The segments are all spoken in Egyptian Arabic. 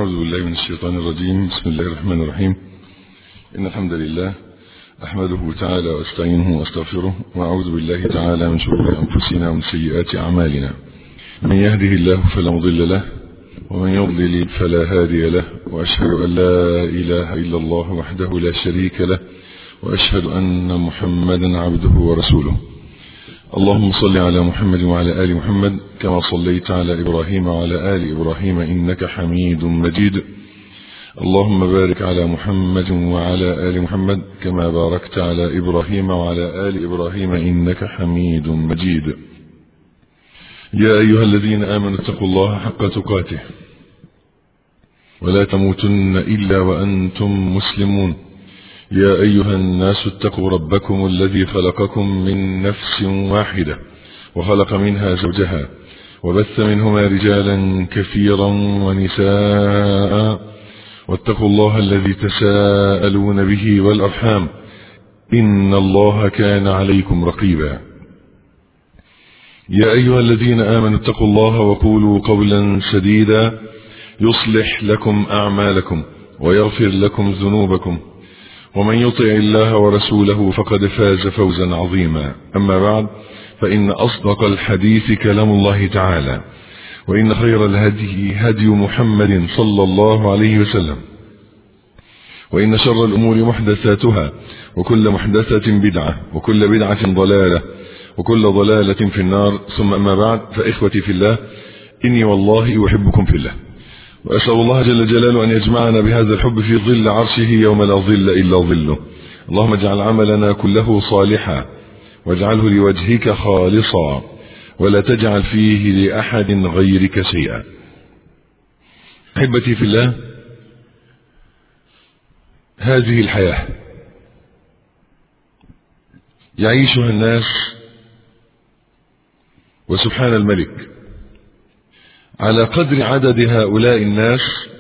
أعوذ بالله من الشيطان الرجيم بسم الله الرحمن الرحيم إن الحمد لله أحمده تعالى وأستعينه وأستغفره وأعوذ بالله تعالى من شرور أنفسنا ومن سيئات أعمالنا من يهده الله فلا مضل له ومن يضلل فلا هادي له وأشهد أن لا إله إلا الله وحده لا شريك له وأشهد أن محمدا عبده ورسوله اللهم صل على محمد وعلى آل محمد كما صليت على إبراهيم وعلى آل إبراهيم إنك حميد مجيد اللهم بارك على محمد وعلى آل محمد كما باركت على إبراهيم وعلى آل إبراهيم إنك حميد مجيد يا أيها الذين آمنوا اتقوا الله حق تقاته ولا تموتن إلا وأنتم مسلمون يا أيها الناس اتقوا ربكم الذي خلقكم من نفس واحدة وخلق منها زوجها وبث منهما رجالا كثيرا ونساء واتقوا الله الذي تساءلون به والأرحام إن الله كان عليكم رقيبا يا أيها الذين آمنوا اتقوا الله وقولوا قولا سديدا يصلح لكم أعمالكم ويغفر لكم ذنوبكم ومن يطع الله ورسوله فقد فاز فوزا عظيما أما بعد فإن أصدق الحديث كلام الله تعالى وإن خير الهدي هدي محمد صلى الله عليه وسلم وإن شر الأمور محدثاتها وكل محدثة بدعة وكل بدعة ضلالة وكل ضلالة في النار ثم أما بعد فإخوتي في الله إني والله أحبكم في الله وأسأل الله جل جلاله أن يجمعنا بهذا الحب في ظل عرشه يوم لا ظل إلا ظله اللهم اجعل عملنا كله صالحا واجعله لوجهك خالصا ولا تجعل فيه لأحد غيرك شيئا أحبتي في الله هذه الحياة يعيشها الناس وسبحان الملك على قدر عدد هؤلاء الناس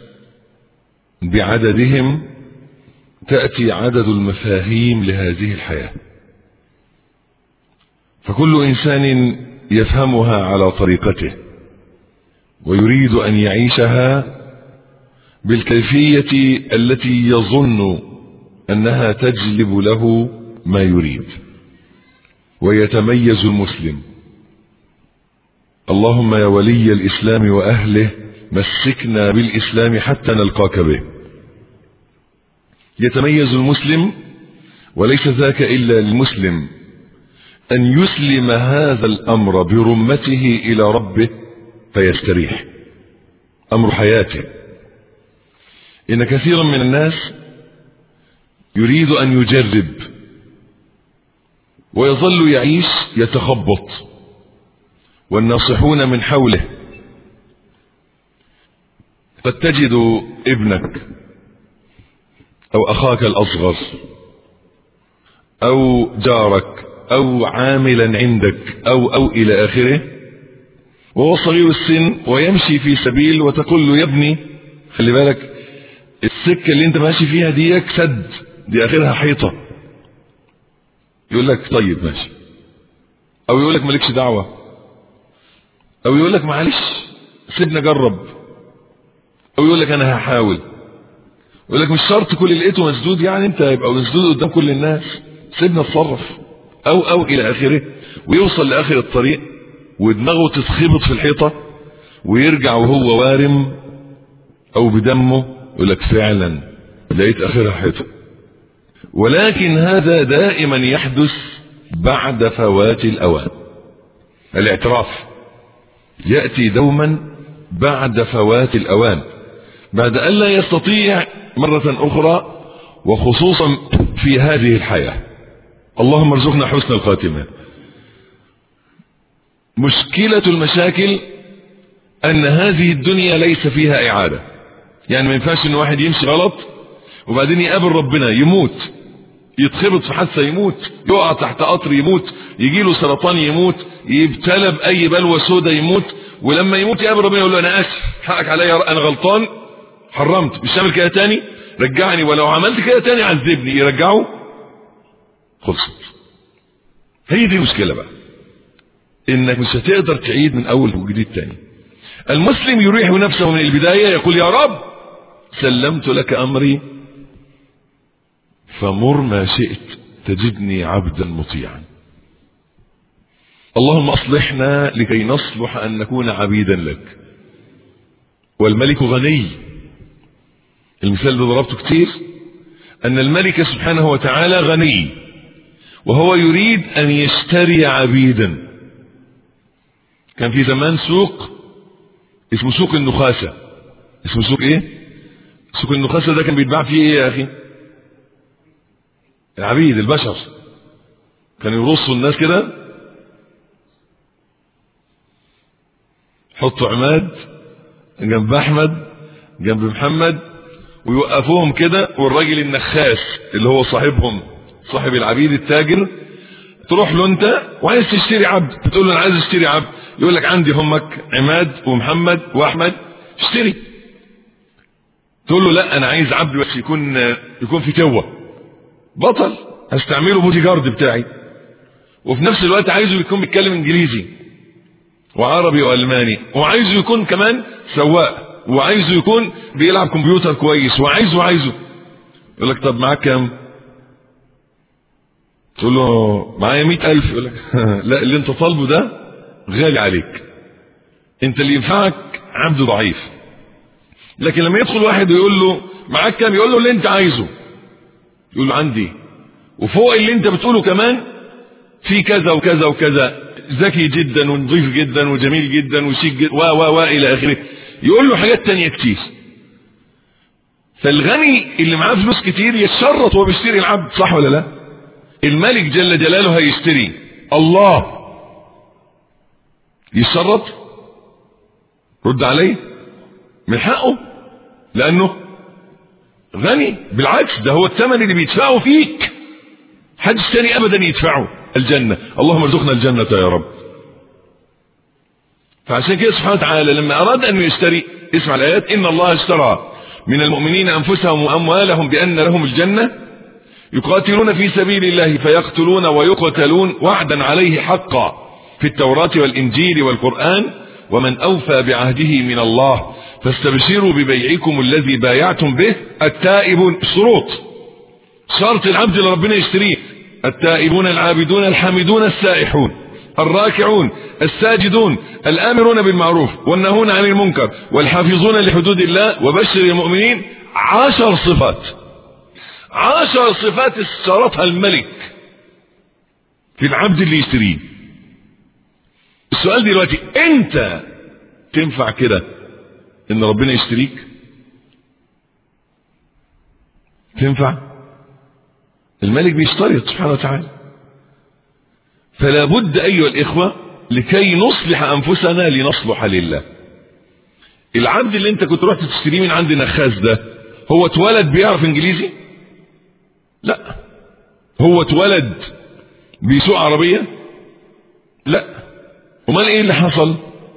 بعددهم تأتي عدد المفاهيم لهذه الحياة فكل إنسان يفهمها على طريقته ويريد أن يعيشها بالكيفية التي يظن أنها تجلب له ما يريد ويتميز المسلم اللهم يا ولي الإسلام وأهله مسكنا بالإسلام حتى نلقاك به يتميز المسلم وليس ذاك إلا للمسلم أن يسلم هذا الأمر برمته إلى ربه فيستريح أمر حياته إن كثيرا من الناس يريد أن يجرب ويظل يعيش يتخبط والناصحون من حوله قد تجد ابنك أو أخاك الأصغر أو جارك أو عاملا عندك أو أو إلى آخره وهو صغير السن ويمشي في سبيل وتقول له يا ابني خلي بالك السكة اللي انت ماشي فيها ديك سد دي آخرها حيطة يقول لك طيب ماشي أو يقول لك مالكش دعوة أو يقول لك معلش سيبنا جرب أو يقول لك أنا هحاول يقول لك مش شرط كل اللي لقيته مسدود يعني انت يبقى مسدود قدام كل الناس سيبنا اتصرف او او الى اخره ويوصل لاخر الطريق ودماغه تتخبط في الحيطه ويرجع وهو وارم او بدمه يقول لك فعلا لقيت اخرها حيطه ولكن هذا دائما يحدث بعد فوات الاوان الاعتراف ياتي دوما بعد فوات الاوان بعد ان لا يستطيع مرة أخرى وخصوصا في هذه الحياة اللهم ارزقنا حسن الخاتمة مشكلة المشاكل أن هذه الدنيا ليس فيها إعادة يعني ما ينفعش أن واحد يمشي غلط وبعدين يقابل ربنا يموت يتخبط في حادثة يموت يقع تحت قطر يموت يجي له سرطان يموت يبتلى بأي بلوى سودة يموت ولما يموت يقابل ربنا يقول له أنا آسف حقك عليا أنا غلطان حرمت مش تعمل كده تاني رجعني ولو عملت كده تاني عذبني يرجعه خلصت هي دي المشكلة بقى انك مش هتقدر تعيد من اول وجديد تاني المسلم يريح نفسه من البداية يقول يا رب سلمت لك أمري فمر ما شئت تجدني عبدا مطيعا اللهم أصلحنا لكي نصلح أن نكون عبيدا لك والملك غني المثال ده ضربته كتير أن الملك سبحانه وتعالى غني وهو يريد أن يشتري عبيدا كان في زمان سوق اسمه سوق النخاسة اسمه سوق ايه سوق النخاسة ده كان بيتباع فيه ايه يا اخي العبيد البشر كانوا يرصوا الناس كده حطوا عماد جنب احمد جنب محمد ويوقفوهم كده والراجل النخاس اللي هو صاحبهم صاحب العبيد التاجر تروح له انت وعايز تشتري عبد بتقول له انا عايز اشتري عبد يقول لك عندي همك عماد ومحمد واحمد اشتري تقول له لا انا عايز عبد بس يكون يكون في توه بطل هستعمله بودي جارد بتاعي وفي نفس الوقت عايزه يكون بيتكلم انجليزي وعربي والماني وعايزه يكون كمان سواق وعايزه يكون بيلعب كمبيوتر كويس وعايزه وعايزه يقول لك طب معاك كام تقول له معايا مئة ألف يقول لك لا اللي انت طالبه ده غالي عليك انت اللي ينفعك عبد ضعيف لكن لما يدخل واحد ويقول له معاك كام يقول له اللي انت عايزه يقول له عندي وفوق اللي انت بتقوله كمان في كذا وكذا وكذا ذكي جدا ونظيف جدا وجميل جدا وشيك جدا و و و الى اخره يقول له حاجات تانية كتير فالغني اللي معاه فلوس كتير يتشرط وهو بيشتري العبد صح ولا لا الملك جل جلاله هيشتري الله يتشرط رد عليه من حقه لانه غني بالعكس ده هو الثمن اللي بيدفعه فيك حدش تاني ابدا يدفعه الجنة اللهم ارزقنا الجنة يا رب فعشان كده سبحانه وتعالى لما اراد ان يشتري اسمع الايات ان الله اشترى من المؤمنين انفسهم واموالهم بان لهم الجنة يقاتلون في سبيل الله فيقتلون ويقتلون وعدا عليه حقا في التوراة والانجيل والقرآن ومن اوفى بعهده من الله فاستبشروا ببيعكم الذي بايعتم به التائب شروط شرط العبد اللي ربنا يشتريه التائبون العابدون الحامدون السائحون الراكعون الساجدون الآمرون بالمعروف والنهون عن المنكر والحافظون لحدود الله وبشر المؤمنين عشر صفات عشر صفات اشترطها الملك في العبد اللي يشتريه السؤال دلوقتي انت تنفع كده ان ربنا يشتريك تنفع الملك بيشترط سبحانه وتعالى فلا بد ايها الاخوه لكي نصلح انفسنا لنصلح لله العبد اللي انت كنت رحت تشتريه من عند نخاس ده هو اتولد بيعرف انجليزي لا هو اتولد بيسوق عربيه لا امال ايه اللي حصل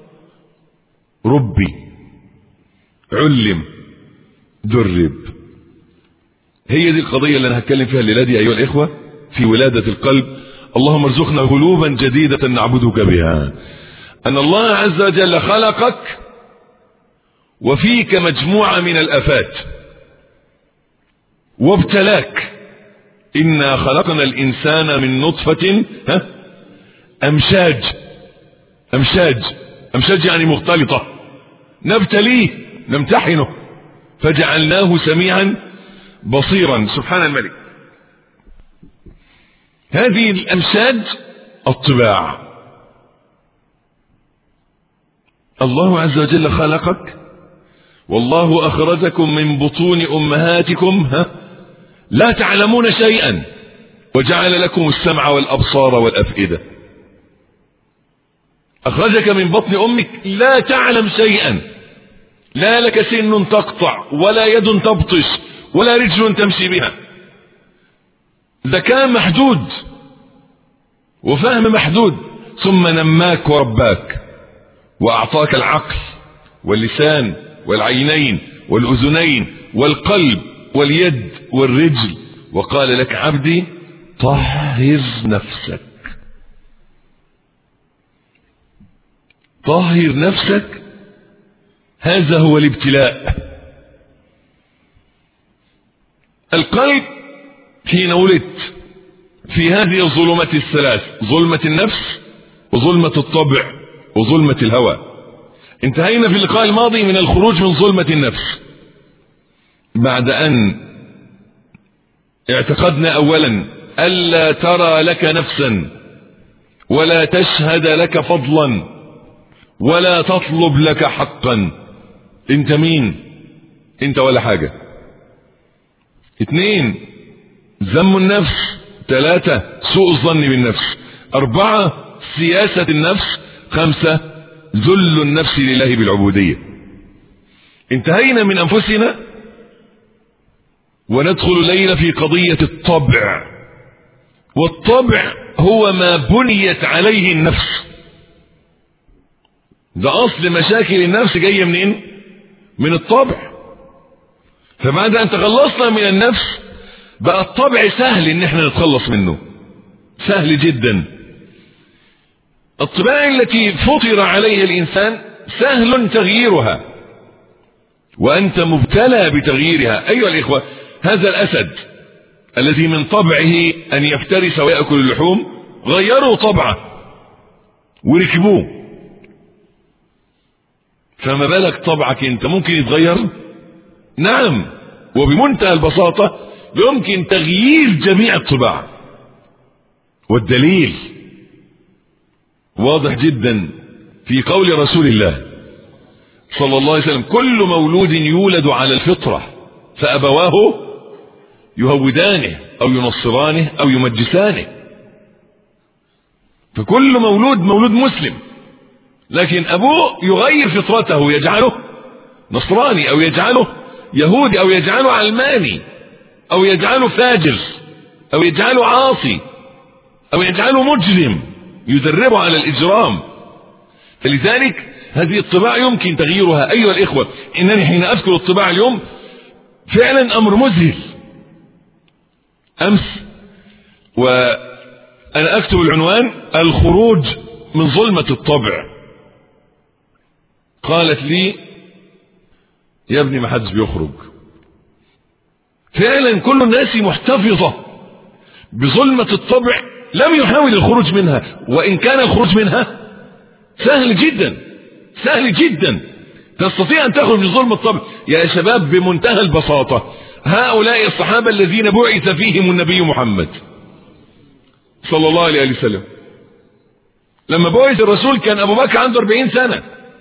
ربي علم درب هي دي القضية اللي أنا هتكلم فيها الليلة دي أيها الإخوة في ولادة القلب اللهم ارزقنا قلوبا جديدة نعبدك بها أن الله عز وجل خلقك وفيك مجموعة من الأفات وابتلاك إنا خلقنا الإنسان من نطفة ها أمشاج أمشاج أمشاج يعني مختلطة نبتليه نمتحنه فجعلناه سميعا بصيرا سبحان الملك هذه الأمشاج الطباع الله عز وجل خلقك والله أخرجكم من بطون أمهاتكم ها لا تعلمون شيئا وجعل لكم السمع والأبصار والأفئدة أخرجك من بطن أمك لا تعلم شيئا لا لك سن تقطع ولا يد تبطش ولا رجل تمشي بها ذكاء محدود وفهم محدود ثم نماك ورباك وأعطاك العقل واللسان والعينين والأذنين والقلب واليد والرجل وقال لك عبدي طهر نفسك طهر نفسك هذا هو الابتلاء القلب حين ولدت في هذه الظلمات الثلاث ظلمة النفس وظلمة الطبع وظلمة الهوى انتهينا في اللقاء الماضي من الخروج من ظلمة النفس بعد أن اعتقدنا أولا ألا ترى لك نفسا ولا تشهد لك فضلا ولا تطلب لك حقا انت مين انت ولا حاجة اثنين ذم النفس ثلاثة سوء الظن بالنفس أربعة سياسة النفس خمسة ذل النفس لله بالعبودية انتهينا من أنفسنا وندخل الليلة في قضية الطبع والطبع هو ما بنيت عليه النفس ده أصل مشاكل النفس جاية منين من الطبع فبعد أن تخلصنا من النفس بقى الطبع سهل ان احنا نتخلص منه سهل جدا الطباع التي فطر عليها الانسان سهل تغييرها وانت مبتلى بتغييرها ايها الاخوة هذا الاسد الذي من طبعه ان يفترس ويأكل اللحوم غيروا طبعه وركبوه فما بالك طبعك انت ممكن يتغير نعم وبمنتهى البساطة يمكن تغيير جميع الطباع والدليل واضح جدا في قول رسول الله صلى الله عليه وسلم كل مولود يولد على الفطرة فأبواه يهودانه أو ينصرانه أو يمجسانه فكل مولود مولود مسلم لكن أبوه يغير فطرته يجعله نصراني أو يجعله يهودي أو يجعله علماني أو يجعله فاجر أو يجعله عاصي أو يجعله مجرم يدربه على الإجرام فلذلك هذه الطباع يمكن تغييرها أيها الإخوة إنني حين أذكر الطباع اليوم فعلا أمر مذهل أمس وأنا أكتب العنوان الخروج من ظلمة الطبع قالت لي يا ابني ما حدش بيخرج فعلا كل الناس محتفظة بظلمة الطبع لم يحاول الخروج منها وإن كان الخروج منها سهل جدا سهل جدا تستطيع أن تخرج من ظلم الطبع يا شباب بمنتهى البساطة هؤلاء الصحابة الذين بعث فيهم النبي محمد صلى الله عليه وسلم لما بعث الرسول كان أبو بكر عنده 40 سنة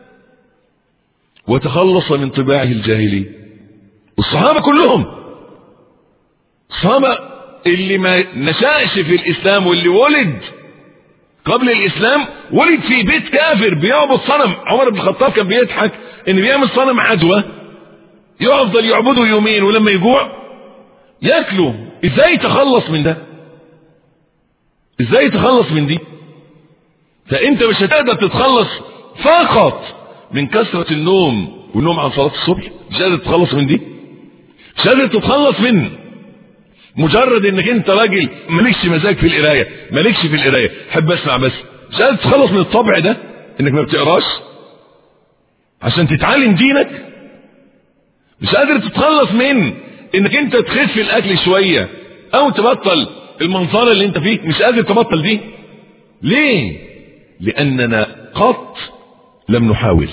وتخلص من طباعه الجاهلي الصحابة كلهم الصحابة اللي ما نشأش في الإسلام واللي ولد قبل الإسلام ولد في بيت كافر بيعبد صنم عمر بن الخطاب كان بيضحك إن بيعمل صنم عدوى يفضل يعبده يومين ولما يجوع ياكله ازاي يتخلص من ده ازاي يتخلص من دي فانت مش هتقدر تتخلص فقط من كثرة النوم والنوم عن صلاة الصبح مش قادر تتخلص من دي مش قادر تتخلص من مجرد انك انت راجل مالكش مزاج في القراية مالكش في القراية حب اسمع بس مش قادر تتخلص من الطبع ده انك ما بتقراش عشان تتعلم دينك مش قادر تتخلص من انك انت تخف في الاكل شوية او تبطل المنظرة اللي انت فيه مش قادر تبطل دي ليه لاننا قط لم نحاول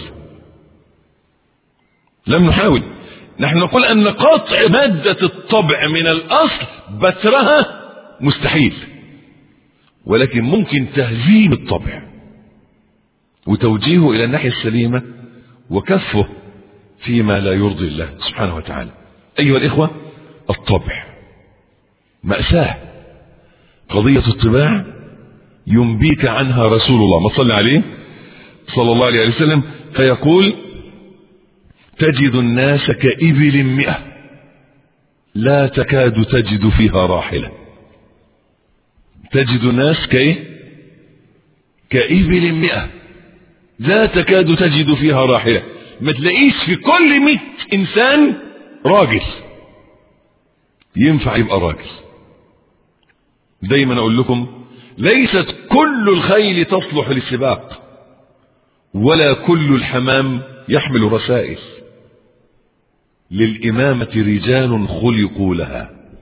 لم نحاول نحن نقول ان قطع مادة الطبع من الاصل بترها مستحيل ولكن ممكن تهزيم الطبع وتوجيهه الى الناحية السليمة وكفه فيما لا يرضي الله سبحانه وتعالى ايها الاخوة الطبع مأساة قضية الطباع ينبيك عنها رسول الله ما صلى عليه صلى الله عليه وسلم فيقول تجد الناس كإبل مئة لا تكاد تجد فيها راحلة تجد الناس كإيه كإبل مئة لا تكاد تجد فيها راحلة ما تلاقيش في كل مئة إنسان راجل ينفع يبقى راجل دايما أقول لكم ليست كل الخيل تصلح للسباق ولا كل الحمام يحمل رسائل للإمامة رجال خلقوا لها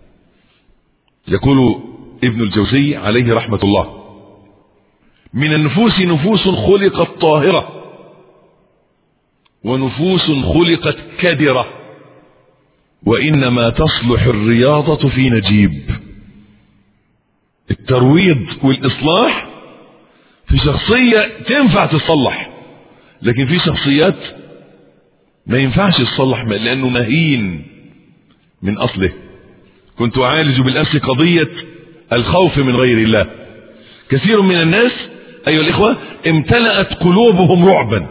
يقول ابن الجوزي عليه رحمة الله من النفوس نفوس خلقت طاهرة ونفوس خلقت كدرة وإنما تصلح الرياضة في نجيب الترويض والإصلاح في شخصية تنفع تصلح لكن في شخصيات ما ينفعش تصلح لأنه مهين من أصله كنت أعالج بالأمس قضية الخوف من غير الله كثير من الناس أيها الإخوة امتلأت قلوبهم رعبا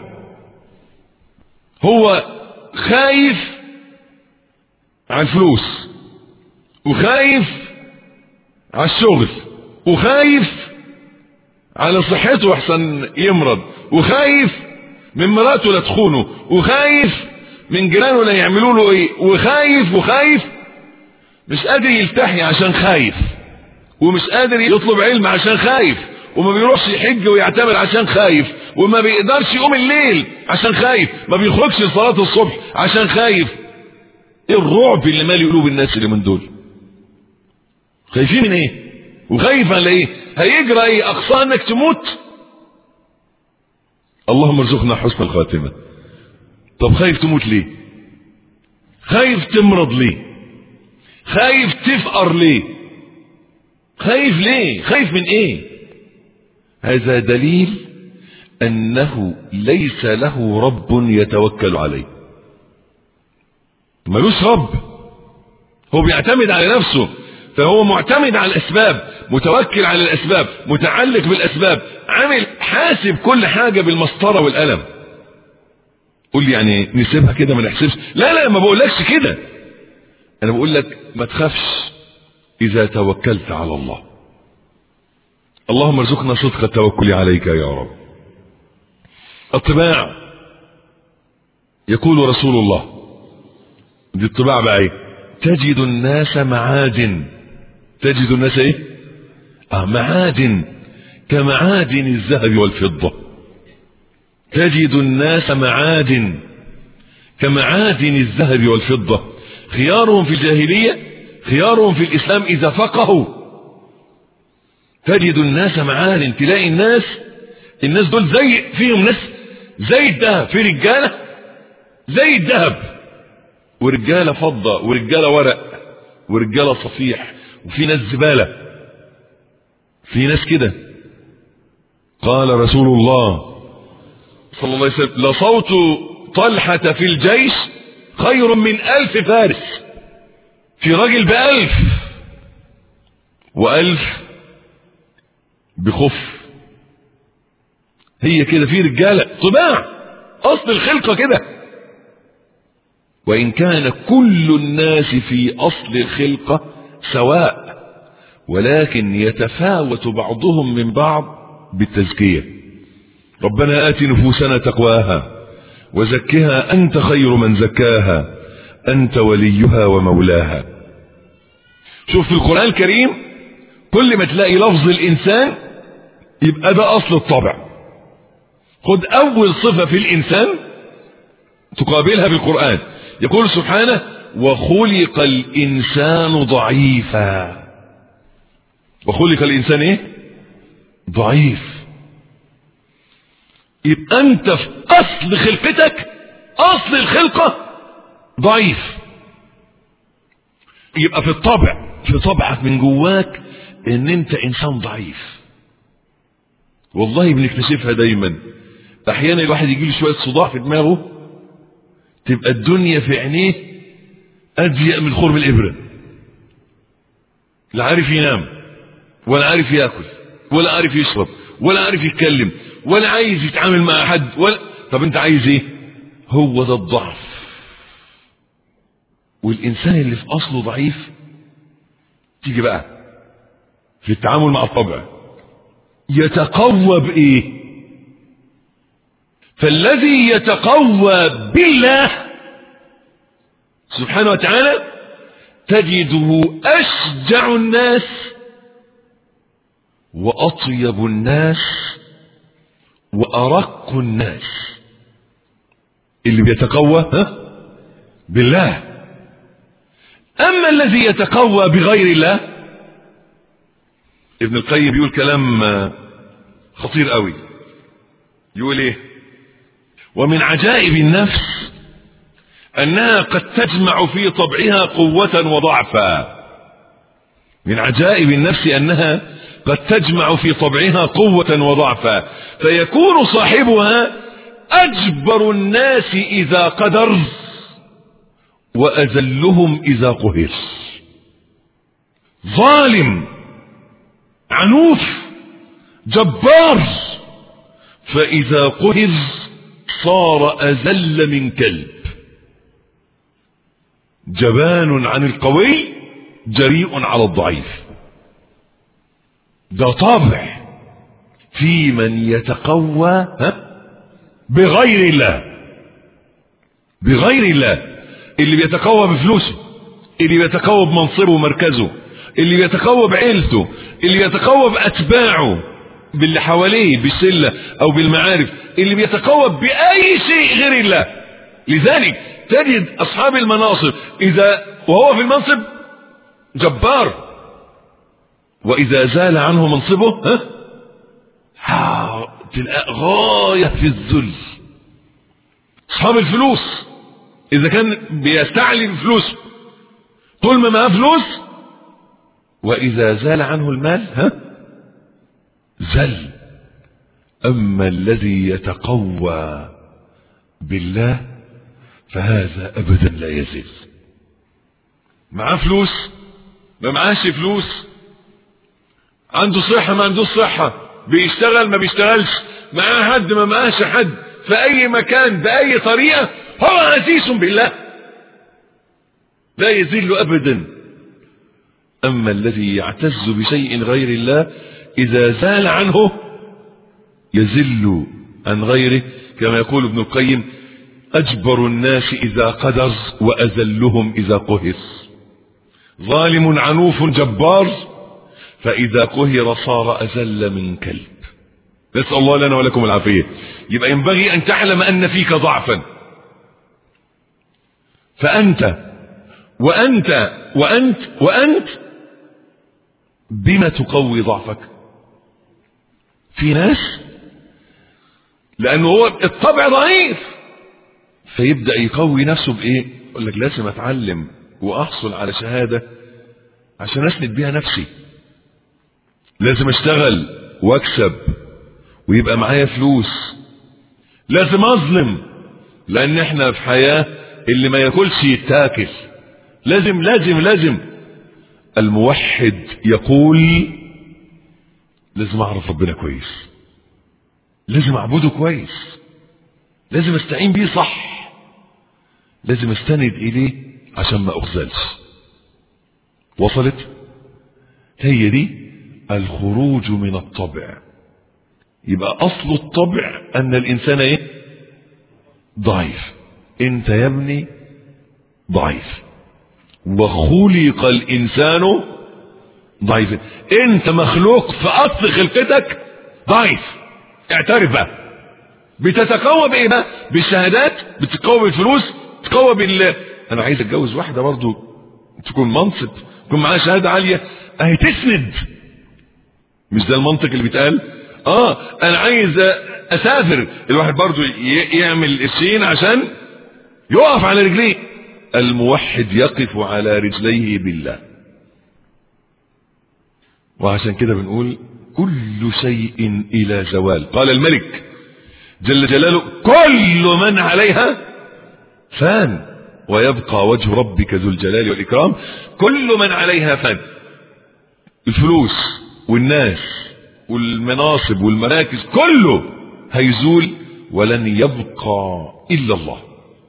هو خايف عن فلوس وخايف على الشغل وخايف على صحته احسن يمرض وخايف من مراته لا تخونه وخايف من جيرانه لا يعملوا له ايه وخايف وخايف مش قادر يلتحي عشان خايف ومش قادر يطلب علم عشان خايف وما بيروحش يحج ويعتمر عشان خايف وما بيقدرش يقوم الليل عشان خايف ما بيخرجش لصلاة الصبح عشان خايف ايه الرعب اللي مالي قلوب الناس اللي من دول خايفين من ايه وخايف على ايه هيجرى ايه اقصى انك تموت اللهم ارزقنا حسن الخاتمة طب خايف تموت ليه خايف تمرض ليه خايف تفقر ليه خايف ليه خايف من ايه هذا دليل انه ليس له رب يتوكل عليه ملوش رب هو بيعتمد على نفسه فهو معتمد على الاسباب متوكل على الاسباب متعلق بالاسباب عامل حاسب كل حاجة بالمسطرة والقلم قول لي يعني نسيبها كده ما نحسبش لا لا ما بقولكش كده انا بقول لك ما تخافش اذا توكلت على الله اللهم ارزقنا صدق التوكل عليك يا رب الطباع يقول رسول الله دي الطباع بقى ايه تجد الناس معادن تجد الناس ايه اه معادن كمعادن الذهب والفضة تجد الناس معادن كمعادن الذهب والفضة خيارهم في الجاهلية خيارهم في الإسلام إذا فقهوا تجد الناس معادن تلاقي الناس الناس دول زي فيهم ناس زي الذهب في رجالة زي الذهب ورجالة فضة ورجالة ورق ورجالة صفيح وفي ناس زبالة في ناس كده قال رسول الله صلى الله عليه وسلم لصوت طلحة في الجيش خير من ألف فارس في راجل بألف وألف بخف هي كده في رجالة طباع أصل الخلقة كده وإن كان كل الناس في أصل الخلقة سواء ولكن يتفاوت بعضهم من بعض بالتزكية ربنا آت نفوسنا تقواها وزكها أنت خير من زكاها أنت وليها ومولاها شوف في القرآن الكريم كل ما تلاقي لفظ الإنسان يبقى ده أصل الطبع خد أول صفة في الإنسان تقابلها بالقرآن يقول سبحانه وخلق الإنسان ضعيفا وخلق الإنسان إيه ضعيف يبقى أنت في أصل خلقتك أصل الخلقة ضعيف يبقى في الطبع في طبعك من جواك ان انت انسان ضعيف والله بنكتشفها دايما احيانا الواحد يجي له شويه صداع في دماغه تبقى الدنيا في عينيه اضيق من خرم الابره لا عارف ينام ولا عارف ياكل ولا عارف يشرب ولا عارف يتكلم ولا عايز يتعامل مع حد ولا طب انت عايز ايه هو ده الضعف والانسان اللي في اصله ضعيف تيجي بقى في التعامل مع الطبع يتقوى بايه فالذي يتقوى بالله سبحانه وتعالى تجده اشجع الناس واطيب الناس وارق الناس اللي بيتقوى ها بالله اما الذي يتقوى بغير الله ابن القيم بيقول كلام خطير قوي يقول ايه ومن عجائب النفس انها قد تجمع في طبعها قوة وضعفا من عجائب النفس انها قد تجمع في طبعها قوة وضعفا فيكون صاحبها اجبر الناس اذا قدر واذلهم اذا قهر ظالم عنوف جبار فاذا قهر صار اذل من كلب جبان عن القوي جريء على الضعيف ده طابع في من يتقوى ها بغير الله بغير الله اللي بيتقوى بفلوسه اللي بيتقوى بمنصبه ومركزه اللي بيتقوى بعيلته اللي بيتقوى بأتباعه باللي حواليه بالشلة أو بالمعارف اللي بيتقوى بأي شيء غير الله لذلك تجد أصحاب المناصب إذا وهو في المنصب جبار وإذا زال عنه منصبه ها ها تلقى غاية في الذل أصحاب الفلوس إذا كان بيستعلي بفلوسه طول ما معاه فلوس وإذا زال عنه المال ها زل أما الذي يتقوى بالله فهذا أبدا لا يزل معاه فلوس ما معاش فلوس عنده صحة ما عندوش صحة بيشتغل ما بيشتغلش معاه حد ما معاش حد في أي مكان بأي طريقة هو عزيز بالله لا يزل أبدا أما الذي يعتز بشيء غير الله إذا زال عنه يزل عن غيره كما يقول ابن القيم أجبر الناس إذا قدر وأزلهم إذا قهر ظالم عنوف جبار فإذا قهر صار أزل من كلب نسأل الله لنا ولكم العافية يبقى ينبغي أن تعلم أن فيك ضعفا فأنت وأنت وأنت وأنت بما تقوي ضعفك في ناس لأنه هو الطبع ضعيف فيبدأ يقوي نفسه بإيه يقول لك لازم أتعلم وأحصل على شهادة عشان أسند بيها نفسي لازم أشتغل وأكسب ويبقى معايا فلوس لازم أظلم لأن إحنا في حياة اللي ما ياكلش يتاكل لازم لازم لازم الموحد يقول لازم اعرف ربنا كويس لازم اعبده كويس لازم استعين بيه صح لازم استند اليه عشان ما اخذلش وصلت هي دي الخروج من الطبع يبقى اصل الطبع ان الانسان ايه ضعيف انت يا ابني ضعيف وخلق الانسان ضعيفا انت مخلوق في اصل خلقتك ضعيف اعترف بقى بتتقوى بايه بقى بالشهادات بتتقوى بالفلوس تتقوى بال انا عايز اتجوز واحده برضو تكون منصب تكون معاها شهاده عاليه اهي تسند مش ده المنطق اللي بيتقال اه انا عايز اسافر الواحد برضو يعمل قرشين عشان يقف على رجليه الموحد يقف على رجليه بالله وعشان كده بنقول كل شيء إلى زوال قال الملك جل جلاله كل من عليها فان ويبقى وجه ربك ذو الجلال والإكرام كل من عليها فان الفلوس والناس والمناصب والمراكز كله هيزول ولن يبقى إلا الله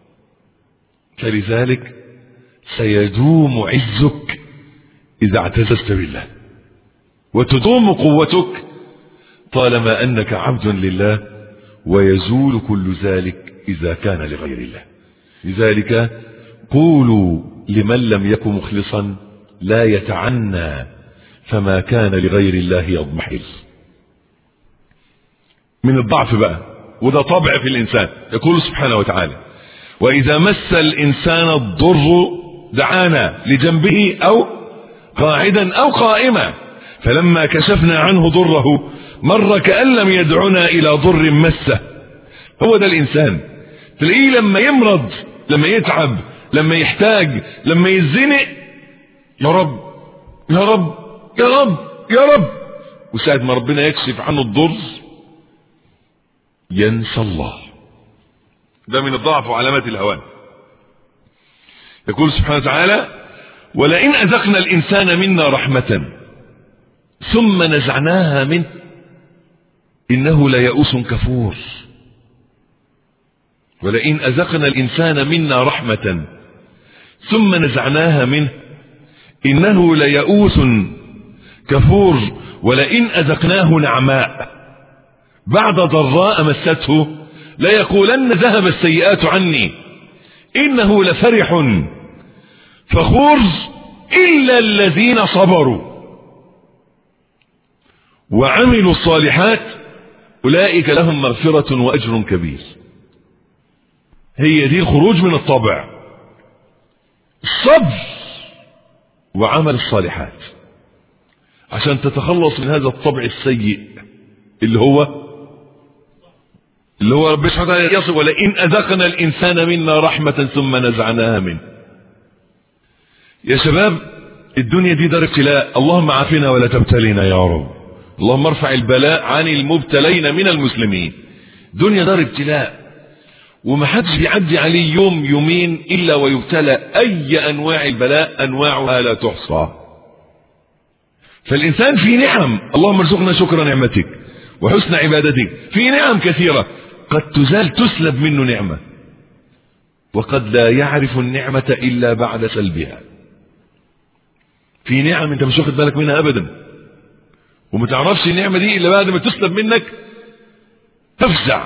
فلذلك سيدوم عزك إذا اعتززت بالله وتدوم قوتك طالما أنك عبد لله ويزول كل ذلك إذا كان لغير الله لذلك قولوا لمن لم يكن مخلصا لا يتعنى فما كان لغير الله يضمحل من الضعف بقى وده طبع في الإنسان يقول سبحانه وتعالى وإذا مس الإنسان الضر دعانا لجنبه أو قاعدا أو قائما فلما كشفنا عنه ضره مر كأن لم يدعنا إلى ضر مسه هو ده الإنسان تلاقيه لما يمرض لما يتعب لما يحتاج لما يزنق يا رب يا رب يا رب يا رب وساعة ما ربنا يكشف عنه الضر ينسى الله ده من الضعف وعلامات الهوان يقول سبحانه وتعالى ولئن أذقنا الإنسان منا رحمة ثم نزعناها منه إنه ليئوس كفور ولئن أذقنا الإنسان منا رحمة ثم نزعناها منه إنه ليئوس كفور ولئن أذقناه نعماء بعد ضراء مسته ليقولن ذهب السيئات عني إنه لفرح فخور إلا الذين صبروا وعملوا الصالحات أولئك لهم مغفرة وأجر كبير هي دي الخروج من الطبع الصبر وعمل الصالحات عشان تتخلص من هذا الطبع السيء اللي هو اللي هو رب سبحانه وتعالى يصف ولئن أذقنا الإنسان منا رحمة ثم نزعناها منه يا شباب الدنيا دي دار ابتلاء اللهم عافنا ولا تبتلينا يا رب اللهم ارفع البلاء عن المبتلين من المسلمين دنيا دار ابتلاء ومحدش بيعدي عليه يوم يومين إلا ويبتلى أي أنواع البلاء أنواعها لا تحصى فالإنسان في نعم اللهم ارزقنا شكر نعمتك وحسن عبادتك في نعم كثيرة قد تزال تسلب منه نعمة وقد لا يعرف النعمة إلا بعد سلبها في نعم انت مش واخد بالك منها ابدا وما تعرفش النعمة دي الا بعد ما تسلب منك تفزع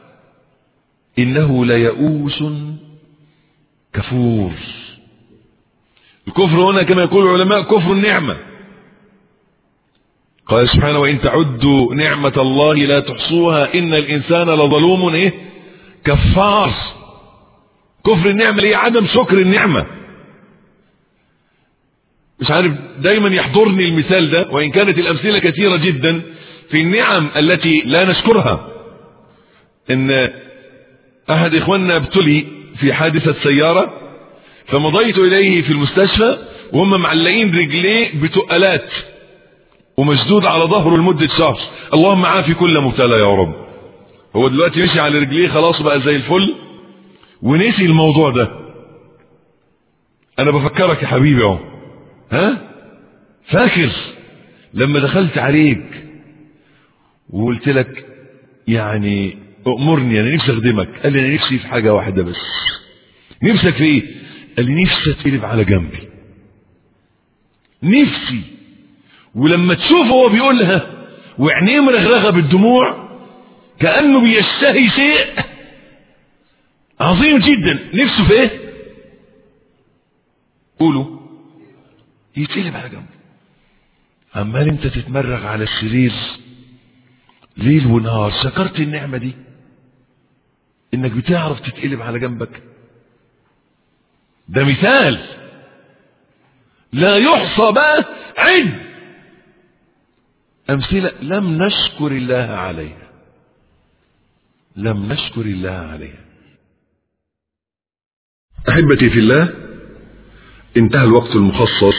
انه ليئوس كفور الكفر هنا كما يقول العلماء كفر النعمة قال سبحانه وإن تعدوا نعمة الله لا تحصوها إن الإنسان لظلوم إيه كفار كفر النعمة هي عدم شكر النعمة مش عارف دايما يحضرني المثال ده وإن كانت الأمثلة كثيرة جدا في النعم التي لا نشكرها إن أحد إخواننا ابتلي في حادثة سيارة فمضيت إليه في المستشفى وهم معلقين رجليه بتقلات ومشدود على ظهره لمدة شهر اللهم عافي كل مبتلى يا رب هو دلوقتي مشي على رجليه خلاص بقى زي الفل ونسي الموضوع ده انا بفكرك يا حبيبي اهو ها فاكر لما دخلت عليك وقلت لك يعني امرني انا نفسي اخدمك قال لي انا نفسي في حاجه واحده بس نفسك في ايه قال لي نفسي اتقلب على جنبي نفسي ولما تشوفه هو بيقولها وعينيه مرغرغه بالدموع كانه بيشتهي شيء عظيم جدا نفسه في ايه قولوا يتقلب على جنبه عمال انت تتمرغ على السرير ليل ونهار شكرت النعمه دي انك بتعرف تتقلب على جنبك ده مثال لا يحصى بقى عد أمثلة لم نشكر الله عليها لم نشكر الله عليها أحبتي في الله انتهى الوقت المخصص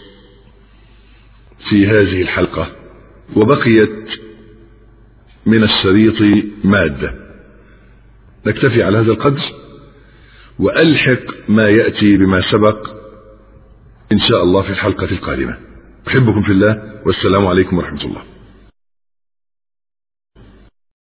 في هذه الحلقة وبقيت من الشريط مادة نكتفي على هذا القدر وألحق ما يأتي بما سبق إن شاء الله في الحلقة القادمة أحبكم في الله والسلام عليكم ورحمة الله